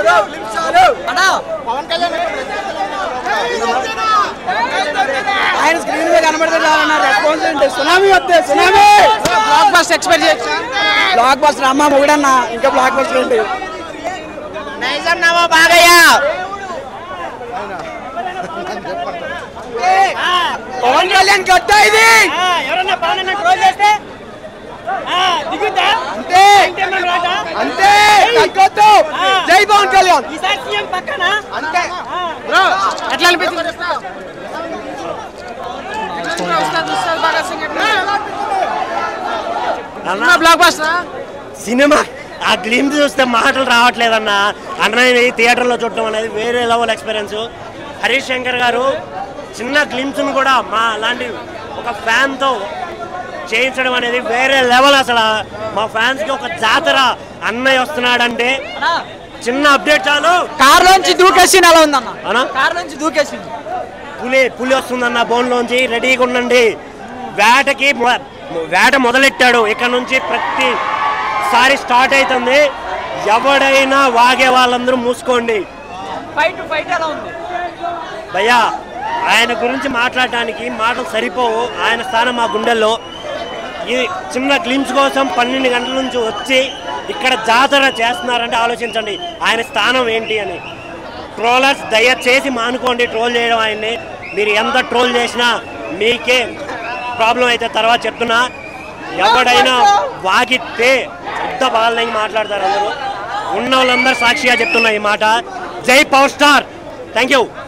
ఆయన స్క్రీన్ మీద కనబడితే చాలన్న రెస్పాన్స్ ఏంటి సునామీ వస్తే సునామీ బ్లాక్ బస్టర్ ఎక్స్పెక్ట్ చేయొచ్చు బ్లాక్ బస్టర్ అమ్మ మొగుడన్న ఇంకా బ్లాక్ బస్టర్ ఏంటి నైజం నామా బాగయ్యా పవన్ కళ్యాణ్ గడ్డ ఇది ఎవరన్నా పవన్ ట్రోల్ చేస్తే ఆ, దిగుద్దా అంతే అంటే మన రాట అంతే తగ్గొద్దు జై పవన్ కళ్యాణ్ ఈసారి సీఎం పక్కన అంతే బ్రో ఎట్లా అనిపించింది బ్లాక్ బస్టర్ సినిమా ఆ గ్లిమ్స్ చూస్తే మాటలు రావట్లేదన్న అన్నయ్య థియేటర్లో చూడటం అనేది వేరే లెవెల్ ఎక్స్పీరియన్స్ హరీష్ శంకర్ గారు చిన్న గ్లిమ్స్ను కూడా మా లాంటి ఒక ఫ్యాన్తో చేయించడం అనేది వేరే లెవెల్ అసలు మా ఫ్యాన్స్కి ఒక జాతర అన్నయ్య వస్తున్నాడంటే చిన్న అప్డేట్ చాలు కార్ లోంచి దూకేసింది అలా ఉందన్న అనా కార్ నుంచి దూకేసింది పులి పులి వస్తుందన్న బోన్లోంచి రెడీగా ఉండండి వేటకి మొ- వేట మొదలెట్టాడు ఇక్కడ నుంచి ప్రతిసారి స్టార్ట్ అవుతుంది ఎవడైనా వాగే వాళ్ళందరూ మూసుకోండి ఫైట్ ఫైట్ ఎలా ఉంది భయ్యా ఆయన గురించి మాట్లాడడానికి మాటలు సరిపోవు ఆయన స్థానం మా గుండెల్లో ఈ చిన్న గ్లిమ్స్ కోసం పన్నెండు గంటల నుంచి వచ్చి ఇక్కడ జాతర చేస్తున్నారంటే ఆలోచించండి ఆయన స్థానం ఏంటి అని ట్రోలర్స్ దయచేసి మానుకోండి ట్రోల్ చేయడం ఆయన్ని మీరు ఎంత ట్రోల్ చేసినా మీకే ప్రాబ్లం అయితే తర్వాత చెప్తున్నా ఎవడైనా వాగితే పెద్ద బాలని మాట్లాడతారు అందరూ ఉన్న వాళ్ళందరూ సాక్షిగా చెప్తున్నా ఈ మాట జై పవర్ స్టార్ థ్యాంక్ యూ